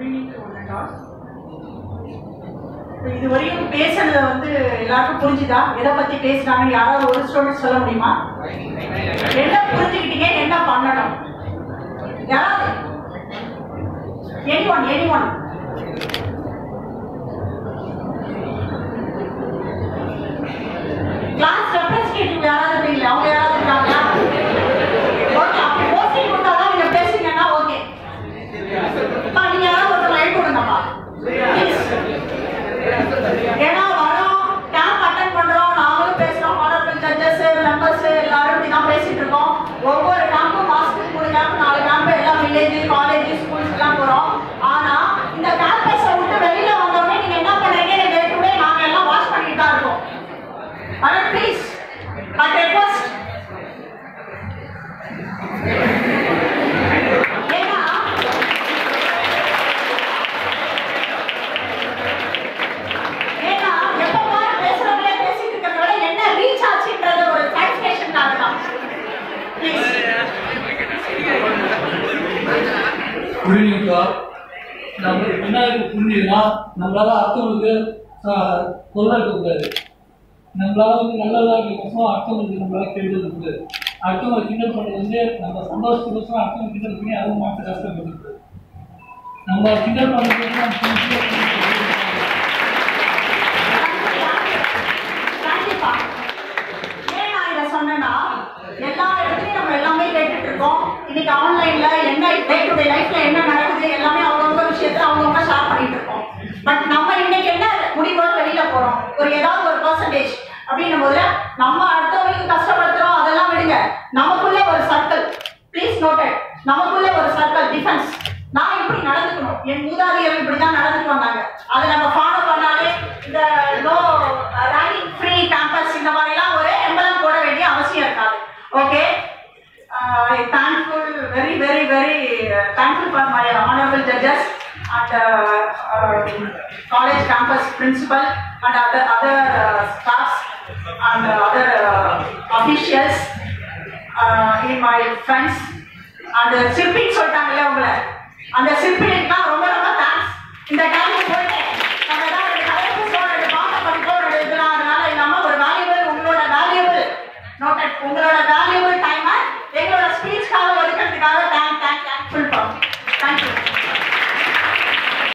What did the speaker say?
இது வரையும் பேசுனது வந்து எல்லாருக்கும் புரிஞ்சுதா எதை பத்தி பேசுனாங்கன்னு யாராவது ஒரு ஸ்டூடெண்ட் சொல்ல முடியுமா என்ன புரிஞ்சுக்கிட்டீங்க என்ன பண்ணணும் யாராவது any one any one class representative யாராவது இருக்கீங்களா அவங்க யாராவது இருக்காங்களா ஓகே அப்படி போஸ்டிங் கொடுத்தாதான் நீங்க பேசுனீங்கன்னா ஓகே அப்பா நீங்க யாராவது ஒரு லைன் கொடுங்கப்பா Please. ஏன்னா வரோம் கேம்ப் அட்டன் பண்றோம் நாங்களும் பேசுறோம் ஹானரபிள் ஜட்ஜஸ் மெம்பர்ஸ் எல்லாரும் இப்படி தான் பேசிட்டு இருக்கோம் ஒவ்வொரு கேம்பும் மாசத்துக்கு மூணு கேம்ப் நாலு கேம்ப் எல்லாம் வில்லேஜ் காலேஜ் ஸ்கூல்ஸ் எல்லாம் போறோம் ஆனா இந்த கேம்பஸை விட்டு வெளியில வந்தோடனே நீங்க என்ன பண்றீங்க டே டு டே நாங்க எல்லாம் வாட்ச் பண்ணிட்டு தான் இருக்கோம் ஆனால் ப்ளீஸ் பட் ரெக்வஸ்ட் ஏன்னா ஏன்னா எப்ப பாரு பேசுறவங்களே பேசிட்டு இருக்கிறத விட என்ன ரீச் ஆச்சுன்றது ஒரு சாட்டிஸ்ஃபேக்ஷனுக்காக தான் ப்ளீஸ் புரியுங்களா நம்ம என்ன இருக்கு புரிஞ்சுதுன்னா நம்மளால அடுத்தவங்களுக்கு ஆஹ், தொல்லை இருக்கக்கூடாது நம்மளால வந்து நல்லதா இருக்கோம் அடுத்தவங்களுக்கு நம்மளால கெடுதல் இருக்குது அடுத்தவங்க கிண்டல் பண்றது வந்து நம்ம சந்தோஷத்துக்கோசரம் அடுத்தவங்க கிண்டல் பண்ணி அதுவும் மாற்ற கஷ்டப்படுது நம்ம கிண்டல் பண்றது வந்து நம்ம சின்சியரா பண்ணி கண்டிப்பா ஏன் நான் இதை சொன்னேன்னா எல்லா இடத்துலயும் நம்ம எல்லாமே கேட்டுட்டு இருக்கோம் இன்னைக்கு ஆன்லைன்ல என்ன டே டு டே லைஃப்ல என்ன நடக்குது எல்லாமே அவங்கவுங்க விஷயத்த அவங்கவுங்க ஷேர் பண்ணிட்டு இருக்கோம் பட் நம்ம இன்னைக்கு என்ன முடிவோட வெளியில போறோம் ஒரு ஏதாவது ஒரு பர்சன்டேஜ் அப்படின்னும் போது நம்ம அடுத்தவங்களுக்கு கஷ்டப்படுத்துறோம் அதெல்லாம் விடுங்க நமக்குள்ள ஒரு சர்க்கிள் ப்ளீஸ் நோட்டட் நமக்குள்ள ஒரு சர்க்கிள் டிஃபென்ஸ் நான் இப்படி நடந்துக்கணும் என் மூதாதையர் இப்படிதான் நடந்துட்டு வந்தாங்க அதை நம்ம ஃபாலோ பண்ணாலே இந்த நோ ரன்னிங் ஃப்ரீ கேம்பஸ் இந்த மாதிரிலாம் ஒரு எம்பளம் போட வேண்டிய அவசியம் இருக்காது okay I thankful very very very thankful for my honorable judges and uh, um, college campus principal and other other uh, staffs and other uh, officials uh, in my friends and சிற்பின்னு சொல்லிட்டாங்கல்ல உங்களை அந்த சிற்பினுக்குலாம் ரொம்ப ரொம்ப thanks இந்த time